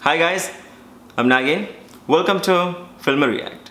Hi guys, I'm Nagin. Welcome to Film React.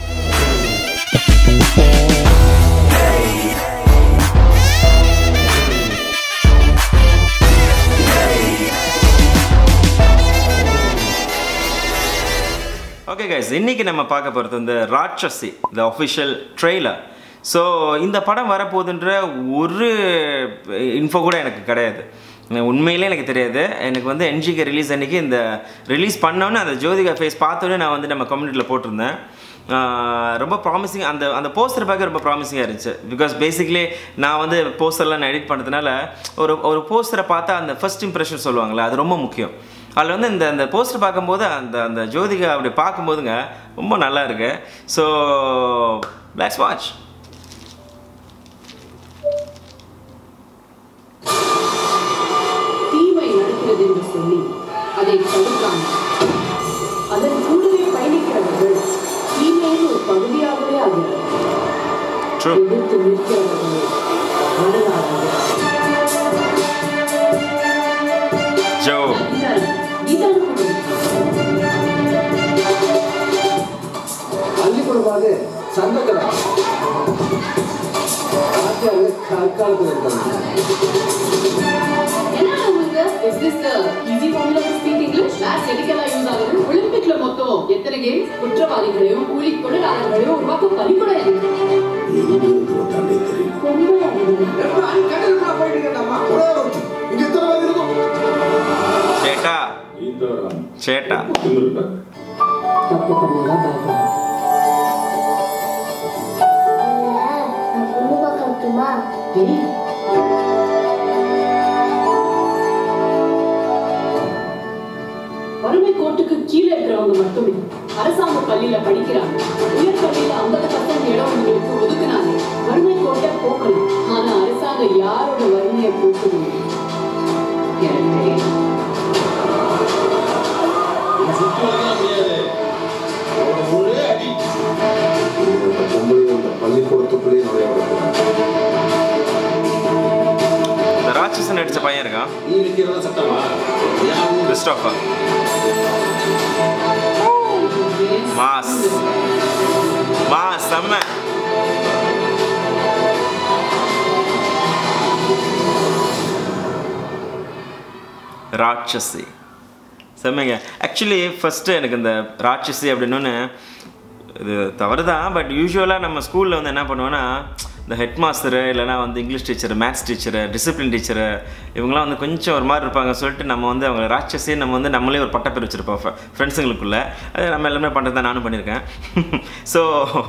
Okay guys இன்னைக்கு நம்ம பார்க்க போகிறது இந்த Raatchasi the official trailer so இந்த படம் வரப்போகுதுன்ற ஒரு இன்ஃபோ கூட எனக்கு கிடையாது உண்மையிலே எனக்கு தெரியாது எனக்கு வந்து என்ஜிக்கு ரிலீஸ் அன்னைக்கு இந்த ரிலீஸ் பண்ணோன்னே அந்த ஜோதிகா ஃபேஸ் பார்த்தோன்னே நான் வந்து நம்ம கம்யூனிட்டியில் போட்டிருந்தேன் ஆஹ் ரொம்ப ப்ராமிசிங் அந்த அந்த போஸ்டர் பார்க்க ரொம்ப ப்ராமிசிங்காக இருந்துச்சு பிகாஸ் பேசிக்லி நான் வந்து போஸ்டர்லாம் நான் எடிட் பண்ணதுனால ஒரு ஒரு போஸ்டரை பார்த்தா அந்த ஃபர்ஸ்ட் இம்ப்ரெஷன் சொல்லுவாங்களே அது ரொம்ப முக்கியம் அதில் வந்து இந்த அந்த போஸ்டர் பார்க்கும்போது அந்த அந்த ஜோதிகா அப்படி பார்க்கும்போதுங்க ரொம்ப நல்லா இருக்கு ஸோ லெட்ஸ் வாட்ச் தீமை நடக்கிறது என்று சொல்லி அதை தடுக்காமல் அதன் கூடவே பயணிக்கிறவர்கள் தீமையின் ஒரு பகுதியாகவே ஆகிறார்கள் ட்ரூ எதிர்த்து நிற்கிறவர்களை வரலாறு ஜோ பள்ளிக்கூடமாக சங்கக்கடா ஆசியாவில் கற்காலத்தில் இருக்காங்க என்ன உங்களுக்கு is this the easy formula to speak English maths எதுக்கெல்லாம் யூஸ் ஆகுது ஒலிம்பிக்ல மொத்தம் எத்தனை கேம்ஸ் குற்றவாளிகளையும் கூலி தொழிலாளர்களையும் உருவாக்க பலிக்கூடம் இருக்கு பொம்பளை அறிவு. இங்க எத்தனை பேர் இருக்கும் சேட்டா சேட்டா தப்பு பண்ணதான் பயப்படும் நான் பொண்ணு பார்க்கட்டுமா ஏய், வறுமை கோட்டுக்கு கீழே இருக்கிறவங்க மட்டுமே அரசாங்க பள்ளியில படிக்கிறாங்க உயர் பள்ளியில ஐம்பது பர்சன்ட் இடம் உங்களுக்கு ஒதுக்குனாங்க வறுமை கோட்டை போக்கலாம் ஆனா அரசாங்கம் யாரோட வறுமையை போக்குது எனக்கு தெரியல இந்த பொம்பளை அந்த பள்ளிக்கூடத்துக்குள்ளேயே நுழைய விடக்கூடாது. இந்த ராட்சசன் நடித்த பையன் இருக்கான் நீ வைக்கிறதா சட்டமா கிறிஸ்டோஃபர் மாஸ் மாஸ் செம்ம ராட்சசி செம்மைங்க ஆக்சுவலி ஃபஸ்ட்டு எனக்கு இந்த ராட்சசி அப்படின்னு இது தவறு தான் பட் யூஸ்வலாக நம்ம ஸ்கூலில் வந்து என்ன பண்ணுவோன்னா இந்த ஹெட் மாஸ்டரு இல்லைனா வந்து English teacher maths teacher discipline teacher இவங்களாம் வந்து கொஞ்சம் ஒரு மாதிரி இருப்பாங்க சொல்லிட்டு நம்ம வந்து அவங்க ராட்சசி நம்ம வந்து நம்மளே ஒரு பட்டப்பேர் வச்சுருப்போம் ஃப்ரெண்ட்ஸுங்களுக்குள்ளே அது நம்ம எல்லாமே பண்ணுறது தான் நானும் பண்ணியிருக்கேன் ஸோ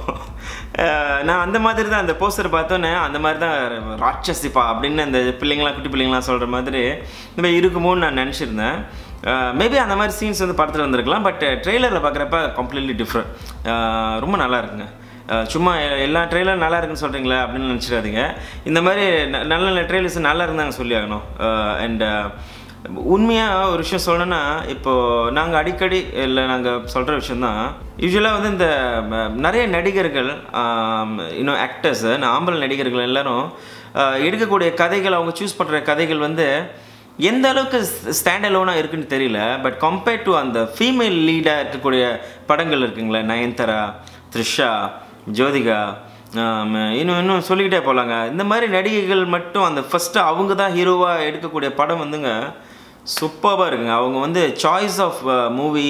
நான் அந்த மாதிரி தான் அந்த போஸ்டர் பார்த்தோன்னே அந்த மாதிரி தான் ராட்சசிப்பா அப்படின்னு அந்த பிள்ளைங்களாம் குட்டி பிள்ளைங்களாம் சொல்கிற மாதிரி இந்த மாதிரி இருக்குமோன்னு நான் நினச்சிருந்தேன் மேபி அந்த மாதிரி சீன்ஸ் வந்து படத்தில் வந்திருக்கலாம் பட் ட்ரெய்லரில் பார்க்குறப்ப கம்ப்ளீட்லி டிஃப்ரெண்ட் ரொம்ப நல்லா இருக்குங்க அஹ் சும்மா எ- எல்லா ட்ரெய்லரும் நல்லா இருக்குன்னு சொல்கிறீங்களே அப்படின்னு நினச்சிடாதீங்க இந்த மாதிரி ந- நல்ல நல்ல ட்ரெய்லர்ஸ் நல்லா இருந்தாங்க சொல்லி ஆகணும் அண்ட் உண்மையாக ஒரு விஷயம் சொல்லணும்னா இப்போது நாங்கள் அடிக்கடி இல்லை நாங்கள் சொல்கிற விஷயந்தான் யூஸ்வலாக வந்து இந்த ம, நிறைய நடிகர்கள் ஆம், இன்னும் ஆக்டர்ஸ் ஆம்பளை நடிகர்கள் எல்லாரும் அஹ், எடுக்கக்கூடிய கதைகள் அவங்க சூஸ் பண்ணுற கதைகள் வந்து எந்த அளவுக்கு ஸ்டாண்ட் அலோனாக இருக்குன்னு தெரியல பட் கம்பேர்ட் டு அந்த ஃபீமேல் லீடாக இருக்கக்கூடிய படங்கள் இருக்குங்களே நயன்தாரா த்ரிஷா ஜோதிகா ஆம், இன்னும் இன்னும் சொல்லிக்கிட்டே போகலாங்க இந்த மாதிரி நடிகைகள் மட்டும் அந்த ஃபஸ்ட்டு அவங்க தான் ஹீரோவாக எடுக்கக்கூடிய படம் வந்துங்க சூப்பராக இருக்குங்க அவங்க வந்து சாய்ஸ் ஆஃப் மூவி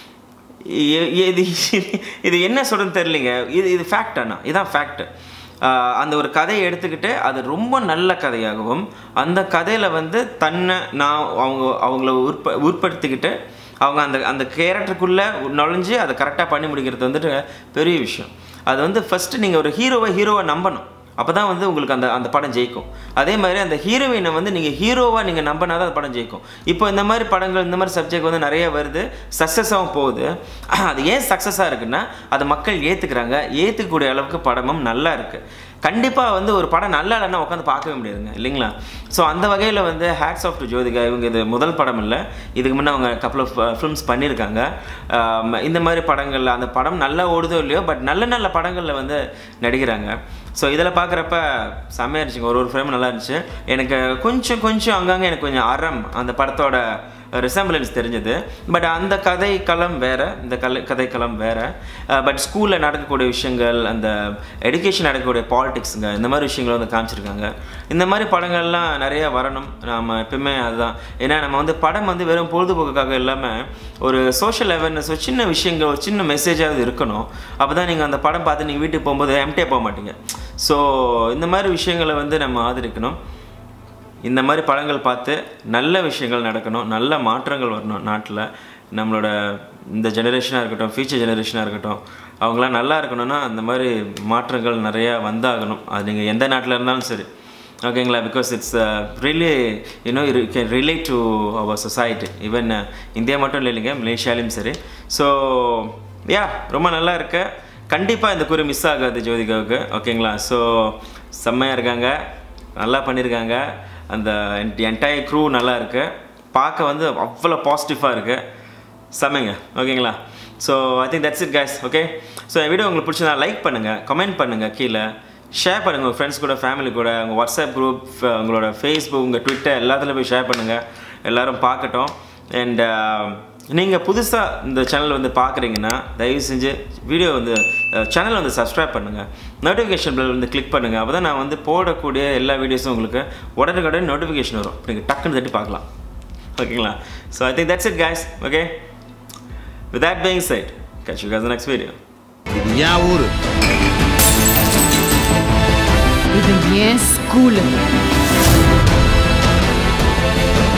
இது இது என்ன சொல்கிறதுன்னு தெரியலைங்க இது இது ஃபேக்ட் அண்ணா இதுதான் ஃபேக்ட் அந்த ஒரு கதையை எடுத்துக்கிட்டு அது ரொம்ப நல்ல கதையாகவும் அந்த கதையில் வந்து தன்னை நான் அவங்க அவங்கள உற்ப உட்படுத்திக்கிட்டு அவங்க அந்த அந்த கேரக்டருக்குள்ளே நுழைஞ்சு அதை கரெக்டாக பண்ணி முடிக்கிறது வந்துட்டு பெரிய விஷயம் அது வந்து ஃபஸ்ட்டு நீங்கள் ஒரு ஹீரோவை ஹீரோவை நம்பணும் அப்போ தான் வந்து உங்களுக்கு அந்த அந்த படம் ஜெயிக்கும் அதே மாதிரி அந்த ஹீரோயினை வந்து நீங்கள் ஹீரோவாக நீங்கள் நம்பினா தான் அந்த படம் ஜெயிக்கும் இப்போ இந்த மாதிரி படங்கள் இந்த மாதிரி சப்ஜெக்ட் வந்து நிறைய வருது சக்ஸஸாகவும் போகுது அது ஏன் சக்ஸஸாக இருக்குன்னா அதை மக்கள் ஏற்றுக்கிறாங்க ஏற்றுக்கக்கூடிய அளவுக்கு படமும் நல்லா இருக்குது கண்டிப்பாக வந்து ஒரு படம் நல்லா இல்லைன்னா உட்காந்து பார்க்கவே முடியாதுங்க இல்லைங்களா ஸோ அந்த வகையில் வந்து ஹேட்ஸ் ஆஃப் டு ஜோதிகா இவங்க இது முதல் படம் இல்லை இதுக்கு முன்னே அவங்க கப்பல் ஆஃப் ஃபிலிம்ஸ் பண்ணியிருக்காங்க ஆம், இந்த மாதிரி படங்களில் அந்த படம் நல்லா ஓடுதோ இல்லையோ பட் நல்ல நல்ல படங்களில் வந்து நடிக்கிறாங்க ஸோ இதில் பார்க்குறப்ப செம்மையாக இருந்துச்சுங்க ஒரு ஒரு ஃப்ரேம் நல்லா இருந்துச்சு எனக்கு கொஞ்சம் கொஞ்சம் அங்கங்கே எனக்கு கொஞ்சம் அறம் அந்த படத்தோட ரிசம்பிளன்ஸ் தெரிஞ்சது பட் அந்த கதை களம் வேற இந்த கலை கதை களம் வேற பட் ஸ்கூலில் நடக்கக்கூடிய விஷயங்கள் அந்த எடுகேஷன் நடக்கக்கூடிய பாலிடிக்ஸுங்க இந்த மாதிரி விஷயங்களை வந்து காமிச்சிருக்காங்க இந்த மாதிரி படங்கள்லாம் நிறைய வரணும் நாம் எப்பவுமே அதுதான் ஏன்னா நம்ம வந்து படம் வந்து வெறும் பொழுதுபோக்குக்காக இல்லாமல் ஒரு சோஷியல் அவேர்னஸ் ஒரு சின்ன விஷயங்கள் ஒரு சின்ன மெசேஜாவது இருக்கணும் அப்போ தான் நீங்கள் அந்த படம் பார்த்து நீங்கள் வீட்டுக்கு போகும்போது எம்டியே போக மாட்டீங்க ஸோ இந்த மாதிரி விஷயங்களை வந்து நம்ம ஆதரிக்கணும் இந்த மாதிரி படங்கள் பார்த்து நல்ல விஷயங்கள் நடக்கணும் நல்ல மாற்றங்கள் வரணும் நாட்டில் நம்மளோட இந்த ஜெனரேஷனாக இருக்கட்டும் ஃபியூச்சர் ஜெனரேஷனாக இருக்கட்டும் அவங்களாம் நல்லா இருக்கணும்னா அந்த மாதிரி மாற்றங்கள் நிறையா வந்தாகணும் அது நீங்கள் எந்த நாட்டில் இருந்தாலும் சரி ஓகேங்களா because it's really you know you can relate to our society even India மட்டும் இல்லை இல்லைங்க மலேசியாலையும் சரி ஸோ யா ரொம்ப நல்லா இருக்கு கண்டிப்பாக இந்த குறி மிஸ் ஆகாது ஜோதிகாவுக்கு ஓகேங்களா ஸோ செம்மையாக இருக்காங்க நல்லா பண்ணியிருக்காங்க அந்த என்டையர் க்ரூ நல்லா இருக்கு பார்க்க வந்து அவ்வளோ பாசிட்டிவாக இருக்கு செம்மைங்க ஓகேங்களா so I think that's it guys okay so என் வீடியோ உங்களுக்கு பிடிச்சதா லைக் பண்ணுங்கள் கமெண்ட் பண்ணுங்கள் கீழே ஷேர் பண்ணுங்கள் உங்கள் ஃப்ரெண்ட்ஸ் கூட ஃபேமிலி கூட உங்கள் வாட்ஸ்அப் குரூப் உங்களோட ஃபேஸ்புக் உங்கள் ட்விட்டர் எல்லாத்துலேயும் போய் ஷேர் பண்ணுங்கள் எல்லோரும் பார்க்கட்டும் அண்ட் நீங்கள் புதுசாக இந்த சேனல் வந்து பார்க்குறீங்கன்னா தயவு செஞ்சு வீடியோ வந்து சேனல் வந்து சப்ஸ்கிரைப் பண்ணுங்கள் நோட்டிஃபிகேஷன் பெல் வந்து கிளிக் பண்ணுங்கள் அப்போ தான் நான் வந்து போடக்கூடிய எல்லா வீடியோஸும் உங்களுக்கு உடனுக்குடனே நோட்டிஃபிகேஷன் வரும் நீங்கள் டக்குன்னு தட்டி பார்க்கலாம் ஓகேங்களா so I think that's it guys okay with that being said catch you guys in the next video இது என் ஊரு இது ஏன் ஸ்கூலு